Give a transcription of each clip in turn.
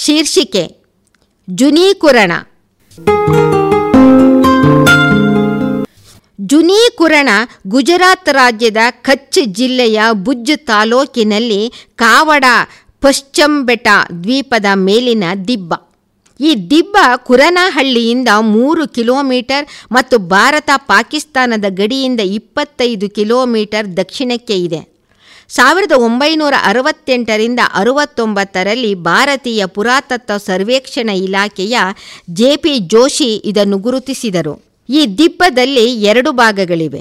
ಶೀರ್ಷಿಕೆ ಜುನೀಕುರಣ ಜುನೀಕುರಣ ಗುಜರಾತ್ ರಾಜ್ಯದ ಕಚ್ ಜಿಲ್ಲೆಯ ಭುಜ್ ತಾಲೂಕಿನಲ್ಲಿ ಕಾವಡ ಪಶ್ಚಂಬೆಟ ದ್ವೀಪದ ಮೇಲಿನ ದಿಬ್ಬ ಈ ದಿಬ್ಬ ಕುರನಹಳ್ಳಿಯಿಂದ ಮೂರು ಕಿಲೋಮೀಟರ್ ಮತ್ತು ಭಾರತ ಪಾಕಿಸ್ತಾನದ ಗಡಿಯಿಂದ ಇಪ್ಪತ್ತೈದು ಕಿಲೋಮೀಟರ್ ದಕ್ಷಿಣಕ್ಕೆ ಇದೆ ಸಾವಿರದ ಒಂಬೈನೂರ ಅರವತ್ತೆಂಟರಿಂದ ಅರವತ್ತೊಂಬತ್ತರಲ್ಲಿ ಭಾರತೀಯ ಪುರಾತತ್ವ ಸರ್ವೇಕ್ಷಣಾ ಇಲಾಖೆಯ ಜೆ ಪಿ ಜೋಶಿ ಇದನ್ನು ಗುರುತಿಸಿದರು ಈ ದಿಬ್ಬದಲ್ಲಿ ಎರಡು ಭಾಗಗಳಿವೆ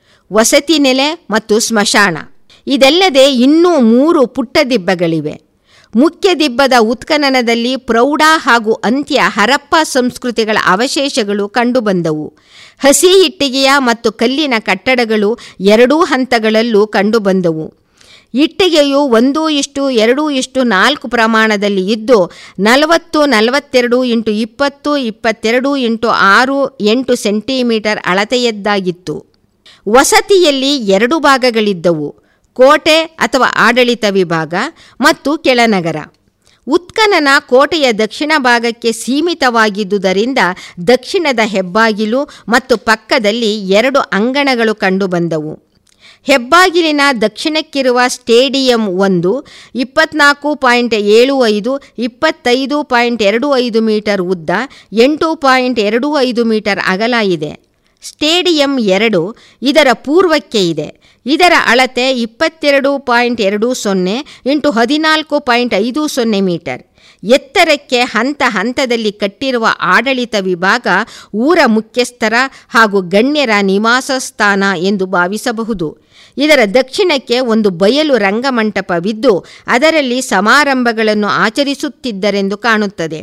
ವಸತಿ ನೆಲೆ ಮತ್ತು ಸ್ಮಶಾನ ಇದಲ್ಲದೆ ಇನ್ನೂ ಮೂರು ಪುಟ್ಟ ದಿಬ್ಬಗಳಿವೆ ಮುಖ್ಯ ದಿಬ್ಬದ ಉತ್ಖನನದಲ್ಲಿ ಪ್ರೌಢ ಹಾಗೂ ಅಂತ್ಯ ಹರಪ್ಪ ಸಂಸ್ಕೃತಿಗಳ ಅವಶೇಷಗಳು ಕಂಡುಬಂದವು ಹಸಿ ಇಟ್ಟಿಗೆಯ ಮತ್ತು ಕಲ್ಲಿನ ಕಟ್ಟಡಗಳು ಎರಡೂ ಹಂತಗಳಲ್ಲೂ ಕಂಡುಬಂದವು ಇಟ್ಟಿಗೆಯು ಒಂದು ಇಷ್ಟು ಎರಡು ಇಷ್ಟು ನಾಲ್ಕು ಪ್ರಮಾಣದಲ್ಲಿ ಇದ್ದು ನಲವತ್ತು ನಲವತ್ತೆರಡು ಇಂಟು ಇಪ್ಪತ್ತು ಇಪ್ಪತ್ತೆರಡು ಇಂಟು ಆರು ಎಂಟು ಸೆಂಟಿಮೀಟರ್ ಅಳತೆಯದ್ದಾಗಿತ್ತು ವಸತಿಯಲ್ಲಿ ಎರಡು ಭಾಗಗಳಿದ್ದವು ಕೋಟೆ ಅಥವಾ ಆಡಳಿತ ವಿಭಾಗ ಮತ್ತು ಕೆಳನಗರ ಉತ್ಖನನ ಕೋಟೆಯ ದಕ್ಷಿಣ ಭಾಗಕ್ಕೆ ಸೀಮಿತವಾಗಿದ್ದುದರಿಂದ ದಕ್ಷಿಣದ ಹೆಬ್ಬಾಗಿಲು ಮತ್ತು ಪಕ್ಕದಲ್ಲಿ ಎರಡು ಅಂಗಣಗಳು ಕಂಡುಬಂದವು ಹೆಬ್ಬಾಗಿಲಿನ ದಕ್ಷಿಣಕ್ಕಿರುವ ಸ್ಟೇಡಿಯಂ ಒಂದು ಇಪ್ಪತ್ನಾಲ್ಕು ಪಾಯಿಂಟ್ ಏಳು ಐದು ಇಪ್ಪತ್ತೈದು ಪಾಯಿಂಟ್ ಎರಡು ಐದು ಮೀಟರ್ ಉದ್ದ ಎಂಟು ಪಾಯಿಂಟ್ ಎರಡು ಐದು ಮೀಟರ್ ಅಗಲ ಇದೆ ಸ್ಟೇಡಿಯಂ ಎರಡು ಇದರ ಪೂರ್ವಕ್ಕೆ ಇದೆ ಇದರ ಅಳತೆ ಇಪ್ಪತ್ತೆರಡು ಪಾಯಿಂಟ್ ಎರಡು ಸೊನ್ನೆ ಇಂಟು ಹದಿನಾಲ್ಕು ಪಾಯಿಂಟ್ ಐದು ಸೊನ್ನೆ ಮೀಟರ್ ಎತ್ತರಕ್ಕೆ ಹಂತ ಹಂತದಲ್ಲಿ ಕಟ್ಟಿರುವ ಆಡಳಿತ ವಿಭಾಗ ಊರ ಮುಖ್ಯಸ್ಥರ ಹಾಗೂ ಗಣ್ಯರ ನಿವಾಸ ಸ್ಥಾನ ಎಂದು ಭಾವಿಸಬಹುದು ಇದರ ದಕ್ಷಿಣಕ್ಕೆ ಒಂದು ಬಯಲು ರಂಗಮಂಟಪವಿದ್ದು ಅದರಲ್ಲಿ ಸಮಾರಂಭಗಳನ್ನು ಆಚರಿಸುತ್ತಿದ್ದರೆಂದು ಕಾಣುತ್ತದೆ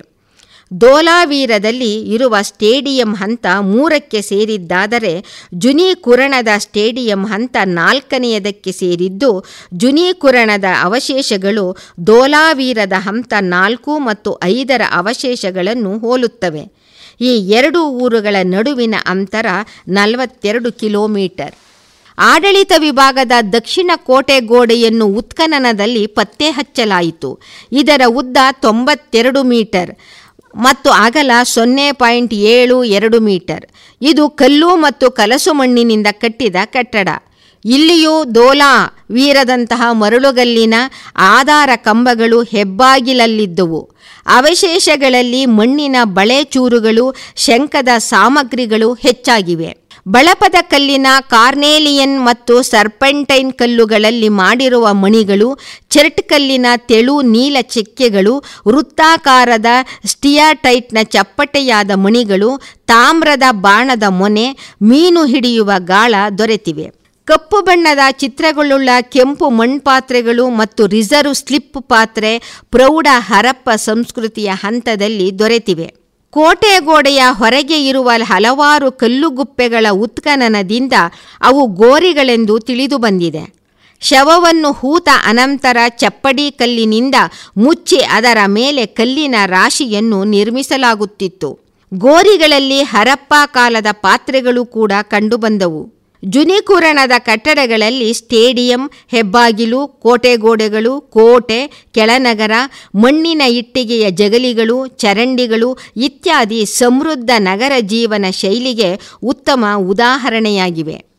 ಧೋಲಾವೀರದಲ್ಲಿ ಇರುವ ಸ್ಟೇಡಿಯಂ ಹಂತ ಮೂರಕ್ಕೆ ಸೇರಿದ್ದಾದರೆ ಜುನೀಕುರಣದ ಸ್ಟೇಡಿಯಂ ಹಂತ ನಾಲ್ಕನೆಯದಕ್ಕೆ ಸೇರಿದ್ದು ಜುನೀಕುರಣದ ಅವಶೇಷಗಳು ಧೋಲಾವೀರದ ಹಂತ ನಾಲ್ಕು ಮತ್ತು ಐದರ ಅವಶೇಷಗಳನ್ನು ಹೋಲುತ್ತವೆ ಈ ಎರಡು ಊರುಗಳ ನಡುವಿನ ಅಂತರ ನಲವತ್ತೆರಡು ಕಿಲೋಮೀಟರ್ ಆಡಳಿತ ವಿಭಾಗದ ದಕ್ಷಿಣ ಕೋಟೆ ಗೋಡೆಯನ್ನು ಉತ್ಖನನದಲ್ಲಿ ಪತ್ತೆ ಹಚ್ಚಲಾಯಿತು ಇದರ ಉದ್ದ ತೊಂಬತ್ತೆರಡು ಮೀಟರ್ ಮತ್ತು ಅಗಲ ಸೊನ್ನೆ ಪಾಯಿಂಟ್ ಏಳು ಎರಡು ಮೀಟರ್ ಇದು ಕಲ್ಲು ಮತ್ತು ಕಲಸು ಮಣ್ಣಿನಿಂದ ಕಟ್ಟಿದ ಕಟ್ಟಡ ಇಲ್ಲಿಯೂ ದೋಲಾ ವೀರದಂತಹ ಮರಳುಗಲ್ಲಿನ ಆಧಾರ ಕಂಬಗಳು ಹೆಬ್ಬಾಗಿಲಲ್ಲಿದ್ದುವು ಅವಶೇಷಗಳಲ್ಲಿ ಮಣ್ಣಿನ ಬಳೆ ಚೂರುಗಳು ಶಂಕದ ಸಾಮಗ್ರಿಗಳು ಹೆಚ್ಚಾಗಿವೆ ಬಳಪದ ಕಲ್ಲಿನ ಕಾರ್ನೇಲಿಯನ್ ಮತ್ತು ಸರ್ಪೆಂಟೈನ್ ಕಲ್ಲುಗಳಲ್ಲಿ ಮಾಡಿರುವ ಮಣಿಗಳು ಚರ್ಟ್ ಕಲ್ಲಿನ ತೆಳು ನೀಲ ಚೆಕ್ಕೆಗಳು ವೃತ್ತಾಕಾರದ ಸ್ಟಿಯಾಟೈಟ್ನ ಚಪ್ಪಟೆಯಾದ ಮಣಿಗಳು ತಾಮ್ರದ ಬಾಣದ ಮೊನೆ ಮೀನು ಹಿಡಿಯುವ ಗಾಳ ದೊರೆತಿವೆ ಕಪ್ಪು ಬಣ್ಣದ ಚಿತ್ರಗಳುಳ್ಳ ಕೆಂಪು ಮಣ್ಪಾತ್ರೆಗಳು ಮತ್ತು ರಿಸರ್ವ್ ಸ್ಲಿಪ್ ಪಾತ್ರೆ ಪ್ರೌಢ ಹರಪ್ಪ ಸಂಸ್ಕೃತಿಯ ಹಂತದಲ್ಲಿ ದೊರೆತಿವೆ ಕೋಟೆ ಗೋಡೆಯ ಹೊರಗೆ ಇರುವ ಹಲವಾರು ಕಲ್ಲುಗುಪ್ಪೆಗಳ ಉತ್ಖನನದಿಂದ ಅವು ಗೋರಿಗಳೆಂದು ತಿಳಿದು ಬಂದಿದೆ ಶವವನ್ನು ಹೂತ ಅನಂತರ ಚಪ್ಪಡಿ ಕಲ್ಲಿನಿಂದ ಮುಚ್ಚಿ ಅದರ ಮೇಲೆ ಕಲ್ಲಿನ ರಾಶಿಯನ್ನು ನಿರ್ಮಿಸಲಾಗುತ್ತಿತ್ತು ಗೋರಿಗಳಲ್ಲಿ ಹರಪ್ಪ ಕಾಲದ ಪಾತ್ರೆಗಳು ಕೂಡ ಕಂಡುಬಂದವು ಜುನಿಕುರಣದ ಕಟ್ಟಡಗಳಲ್ಲಿ ಸ್ಟೇಡಿಯಂ ಹೆಬ್ಬಾಗಿಲು ಕೋಟೆಗೋಡೆಗಳು ಕೋಟೆ ಕೆಳನಗರ ಮಣ್ಣಿನ ಇಟ್ಟಿಗೆಯ ಜಗಲಿಗಳು ಚರಂಡಿಗಳು ಇತ್ಯಾದಿ ಸಮೃದ್ಧ ನಗರ ಜೀವನ ಶೈಲಿಗೆ ಉತ್ತಮ ಉದಾಹರಣೆಯಾಗಿವೆ